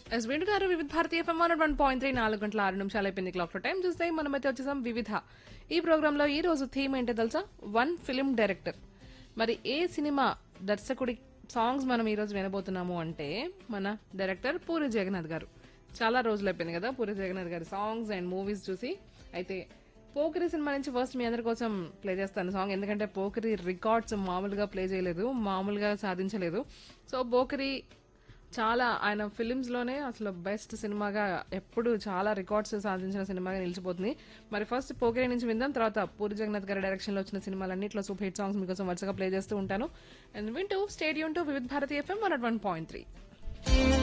yes వింటున్నారు Vividh Bharati FM one one point three నాలుగు గంటల ఆరు నిమిషాలు అయిపోయింది క్లాక్ టైం చూస్తే మనమైతే వచ్చేసాం వివిధ ఈ ప్రోగ్రామ్ లో ఈ రోజు థీమ్ ఏంటో తెలుసా వన్ ఫిల్మ్ డైరెక్టర్ మరి ఏ సినిమా దర్శకుడి సాంగ్స్ మనం ఈ రోజు వినబోతున్నాము అంటే మన డైరెక్టర్ పూరి జగన్నాథ్ గారు చాలా రోజులు అయిపోయింది కదా పూరి జగన్నాథ్ గారి సాంగ్స్ అండ్ మూవీస్ చూసి అయితే పోకిరి సినిమా నుంచి ఫస్ట్ మీ అందరి కోసం ప్లే చేస్తాను సాంగ్ ఎందుకంటే పోకిరి రికార్డ్స్ మామూలుగా ప్లే చేయలేదు మామూలుగా సాధించలేదు సో పోకిరి చాలా ఆయన ఫిలిమ్స్ లోనే అసలు బెస్ట్ సినిమాగా ఎప్పుడు చాలా రికార్డ్స్ సాధించిన సినిమాగా నిలిచిపోతుంది మరి ఫస్ట్ పోకిరి నుంచి విందాం తర్వాత పూరి జగన్నాథ్ గారి డైరెక్షన్ లో వచ్చిన సినిమాలన్నింటిలో సూపర్ హిట్ సాంగ్స్ మీకోసం వరుసగా ప్లే చేస్తూ ఉంటాను అండ్ వింటూ stadium to Vividh Bharati FM one one point three